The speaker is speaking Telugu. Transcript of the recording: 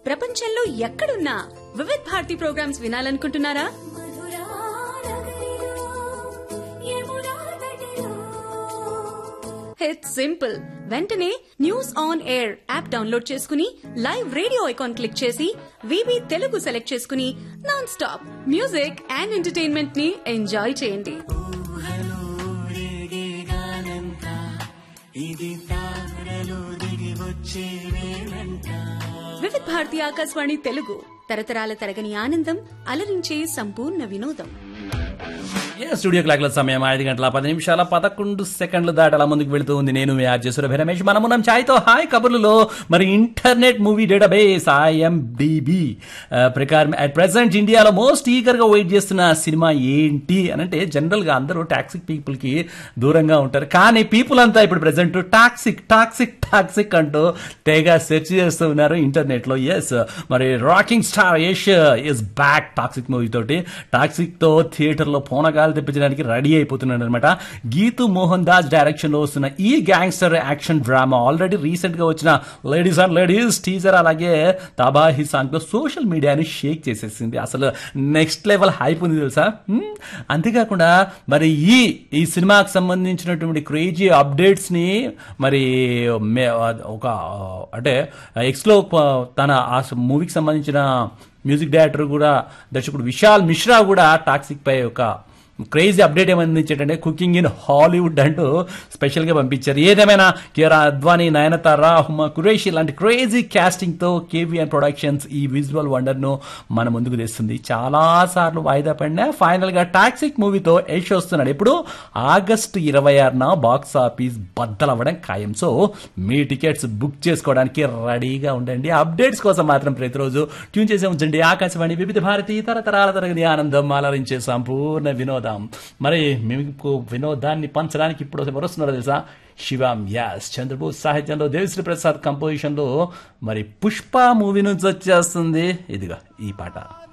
ప్రపంచంలో ఎక్కడున్నా వివిధ్ భారతి ప్రోగ్రామ్స్ వినాలనుకుంటున్నారా ఇట్స్ సింపుల్ వెంటనే news on air app download చేసుకుని లైవ్ రేడియో ఐకాన్ క్లిక్ చేసి వివి తెలుగు సెలెక్ట్ చేసుకుని non stop music and entertainment ని ఎంజాయ్ చేయండి వివిధ్ భారతి ఆకాశవాణి తెలుగు తరతరాల తరగని ఆనందం అలరించే సంపూర్ణ వినోదం ఏ స్టూడియో క్లాక్ల సమయం ఐదు గంటల పది నిమిషాల పదకొండు సెకండ్లు దాటలా ముందుకు వెళుతూ ఉంది నేను మీ ఆర్జే సురభి రమేష్ మనమున్నాం ఛాయ్తో హాయ్ కబుర్లలో మరి ఇంటర్నెట్ మూవీ డేటాబేస్ ఐఎండిబి ప్రకారం అట్ ప్రెసెంట్ ఇండియాలో మోస్ట్ ఈగర్ గా వెయిట్ చేస్తున్న సినిమా ఏంటి అని అంటే జనరల్ గా అందరూ టాక్సిక్ పీపుల్ కి దూరంగా ఉంటారు కానీ పీపుల్ అంతా ఇప్పుడు ప్రెసెంట్ టాక్సిక్ టాక్సిక్ టాక్సిక్ అంటూ తెగ సెర్చ్ చేస్తూ ఉన్నారు ఇంటర్నెట్ లో ఎస్ మరి rocking star Yash is back Toxic movie తోటి టాక్సిక్ తో థియేటర్ లో పోనగాలు తెప్పించడానికి రెడీ అయిపోతున్నాడు అనమాట గీతు మోహన్ దాస్ డైరెక్షన్ లో వస్తున్న ఈ gangster action drama already recent గా వచ్చిన లేడీస్ అండ్ లేడీస్ టీజర్ అలాగే తబాహి సాంగ్ తో సోషల్ మీడియాని షేక్ చేసేసింది అసలు నెక్స్ట్ లెవెల్ హైప్ ఉంది తెలుసా హ్మ్? అంతేకాకుండా మరి ఈ ఈ సినిమాకి సంబంధించినటువంటి క్రేజీ అప్డేట్స్ ని మరి మే- ఒక అంటే ఎక్స్ లో తన ఆ మూవీకి సంబంధించిన మ్యూజిక్ డైరెక్టర్ కూడా దర్శకుడు విశాల్ మిశ్రా కూడా టాక్సిక్ పై ఒక క్రేజీ అప్డేట్ ఏమైంది ఇచ్చేటంటే కుకింగ్ ఇన్ హాలీవుడ్ అంటూ స్పెషల్ గా పంపించారు ఏదేమైనా కిరా అద్వానీ నయనతార హుమా కురేషి లాంటి క్రేజీ కాస్టింగ్ తో కేవీఎన్ ప్రొడక్షన్స్ ఈ విజువల్ వండర్ ను మన ముందుకు తెస్తుంది చాలా సార్లు వాయిదా పడినా ఫైనల్ గా టాక్సిక్ మూవీతో యష్ వస్తున్నాడు ఇప్పుడు ఆగస్టు ఇరవై ఆరున బాక్స్ ఆఫీస్ బద్దలవ్వడం ఖాయం సో మీ టికెట్స్ బుక్ చేసుకోవడానికి రెడీగా ఉండండి అప్డేట్స్ కోసం మాత్రం ప్రతిరోజు ట్యూన్ చేసే ఉంచండి ఆకాశవాణి వివిధ భారతి తరతరాల తరగతి ఆనందం అలరించే సంపూర్ణ వినోదం మరి మీకు వినోదాన్ని పంచడానికి ఇప్పుడు ఎవరు వస్తున్నారో తెలుసా శివం యాస్ చంద్రబోస్ సాహిత్యంలో దేవిశ్రీ ప్రసాద్ కంపోజిషన్ లో మరి పుష్ప మూవీ నుంచి వచ్చేస్తుంది ఇదిగా ఈ పాట